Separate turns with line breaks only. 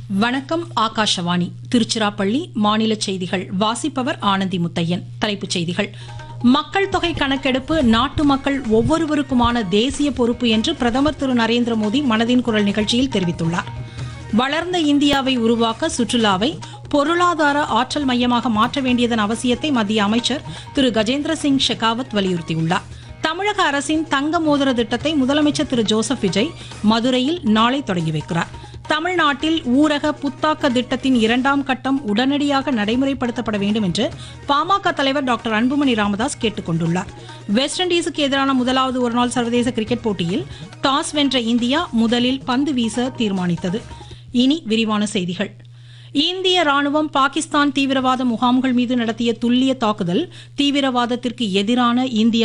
வணக்கம் ஆகாஷவாணி திருச்சிராப்பள்ளி மாநில செய்திகள் வாசிப்பவர் ஆனந்தி முத்தையன் தலைப்புச் செய்திகள் மக்கள் தொகை கணக்கெடுப்பு நாட்டு மக்கள் ஒவ்வொருவருக்குமான தேசிய பொறுப்பு என்று பிரதமர் திரு நரேந்திர மோடி மனதின் குரல் நிகழ்ச்சியில் தெரிவித்துள்ளார் வளர்ந்த இந்தியாவை உருவாக்க சுற்றுலாவை பொருளாதார ஆற்றல் மையமாக மாற்ற வேண்டியதன் அவசியத்தை மத்திய அமைச்சர் திரு கஜேந்திர சிங் ஷெகாவத் வலியுறுத்தியுள்ளார் தமிழக அரசின் தங்க மோதிர திட்டத்தை முதலமைச்சர் திரு ஜோசப் விஜய் மதுரையில் நாளை தொடங்கி வைக்கிறார் தமிழ்நாட்டில் ஊரக புத்தாக்க திட்டத்தின் இரண்டாம் கட்டம் உடனடியாக நடைமுறைப்படுத்தப்பட வேண்டும் என்று பாமக தலைவர் டாக்டர் அன்புமணி ராமதாஸ் கேட்டுக் கொண்டுள்ளார் வெஸ்ட் இண்டீஸுக்கு எதிரான முதலாவது ஒருநாள் சர்வதேச கிரிக்கெட் போட்டியில் டாஸ் வென்ற இந்தியா முதலில் பந்து வீச தீர்மானித்தது இனி விரிவான செய்திகள் இந்திய ராணுவம் பாகிஸ்தான் தீவிரவாத முகாம்கள் மீது நடத்திய துல்லிய தாக்குதல் தீவிரவாதத்திற்கு எதிரான இந்தியா